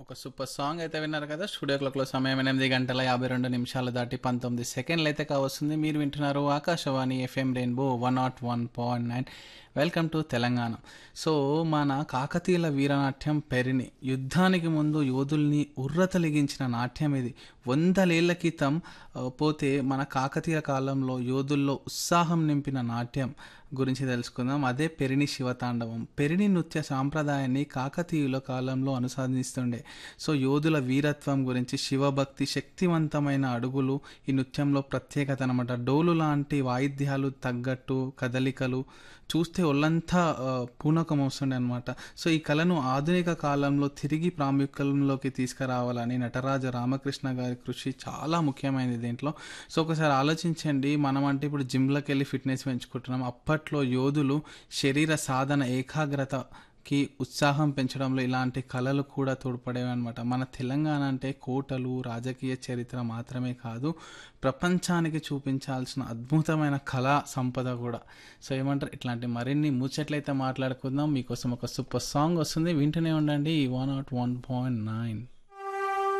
ఒక super song అయితే విన్నారు కదా స్టూడియో క్లాక్లో సమయం ఎనిమిది గంటల యాభై రెండు నిమిషాలు దాటి పంతొమ్మిది సెకండ్లు అయితే కావస్తుంది మీరు వింటున్నారు Akashvani FM rainbow one nought one point nine welcome to Telangana so మన కాకతీయుల వీరనాట్యం పెరిని యుద్ధానికి ముందు యోధుల్ని ఉర్రతలిగించిన నాట్యం ఇది వందలేళ్ల క్రితం ఆ, పోతే మన కాకతీయ కాలంలో యోధుల్లో ఉత్సాహం నింపిన నాట్యం గురించి తెలుసుకుందాం అదే పెరిని శివతాండవం పెరిని నృత్య సాంప్రదాయాన్ని కాకతీయుల కాలంలో అనుసరిస్తుండే సో యోధుల వీరత్వం గురించి శివభక్తి శక్తివంతమైన అడుగులు ఈ నృత్యంలో ప్రత్యేకత అనమాట డోలు లాంటి వాయిద్యాలు తగ్గట్టు కదలికలు చూస్తే ఒళ్ళంతా ఆ, పూనకం వస్తుండే అనమాట సో ఈ కళను ఆధునిక కాలంలో తిరిగి ప్రాముఖ్యంలోకి తీసుకురావాలని నటరాజ రామకృష్ణ గారి కృషి చాలా ముఖ్యమైనది దీంట్లో సో ఒకసారి ఆలోచించండి మనం అంటే ఇప్పుడు జిమ్లోకి వెళ్ళి ఫిట్నెస్ పెంచుకుంటున్నాం అప్పట్లో యోధులు శరీర సాధన ఏకాగ్రత కి ఉత్సాహం పెంచడంలో ఇలాంటి కళలు కూడా తోడ్పడేవి అనమాట మన తెలంగాణ అంటే కోటలు రాజకీయ చరిత్ర మాత్రమే కాదు ప్రపంచానికి చూపించాల్సిన అద్భుతమైన కళా సంపద కూడా సో ఏమంటారు ఇట్లాంటి మరిన్ని ముచ్చట్లయితే మాట్లాడుకుందాం మీకోసం ఒక సూపర్ సాంగ్ వస్తుంది వింటూనే ఉండండి one nought one point nine